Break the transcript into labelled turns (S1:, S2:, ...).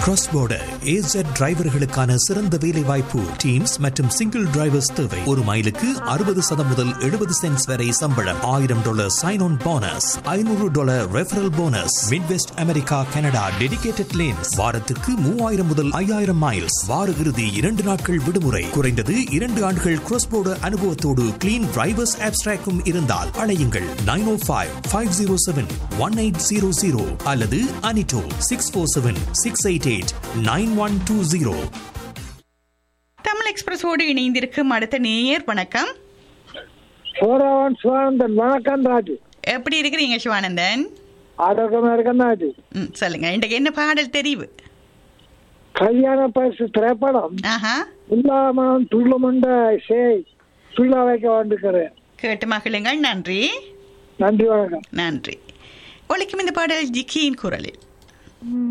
S1: cross border AZ டிரைவர்களுக்கான சிறந்த வேலை வாய்ப்பு டீம்ஸ் மற்றும் சிங்கிள் டிரைவர்ஸ் தேவை ஒரு மைலுக்கு அறுபது சதம் முதல் எழுபது சென்ட்ஸ் வரை சம்பளம் ஆயிரம் டாலர் சைன் ஆன் போனஸ் ஐநூறு dollar referral bonus midwest America Canada dedicated lanes வாரத்துக்கு மூவாயிரம் முதல் ஐயாயிரம் மைல்ஸ் வார இறுதி இரண்டு நாட்கள் விடுமுறை குறைந்தது இரண்டு ஆண்டுகள் கிராஸ் போர்டர் அனுபவத்தோடு கிளீன் டிரைவர்ஸ் ஆப்ஸ்ட்ராக்கும் இருந்தால் அழையுங்கள் nine O five five zero seven one eight zero zero அல்லது அனிட்டோ six four seven six eight eight nine one two zero
S2: Tamil எக்ஸ்பிரஸோடு இணைந்திருக்கும் அடுத்த நேயர் வணக்கம்
S3: சோழவன் சிவானந்தன் வணக்கம் ராஜு
S2: எப்படி இருக்கிறீங்க சிவானந்தன்
S3: ஆரோக்கியமா இருக்கேன் ராஜு
S2: ம் சொல்லுங்க இன்றைக்கு என்ன பாடல் தெரிவு
S3: கல்யாண பரிசு திரைப்படம்
S2: ஆஹா
S3: துல்லாமனம் துள்ளுமண்ட சேய் துள்ளா வைக்க வந்துக்கிறேன்
S2: கேட்டு மகிழுங்கள் நன்றி
S3: நன்றி வணக்கம்
S2: நன்றி ஒழிக்கும் இந்த பாடல் ஜிக்கியின் குரலில்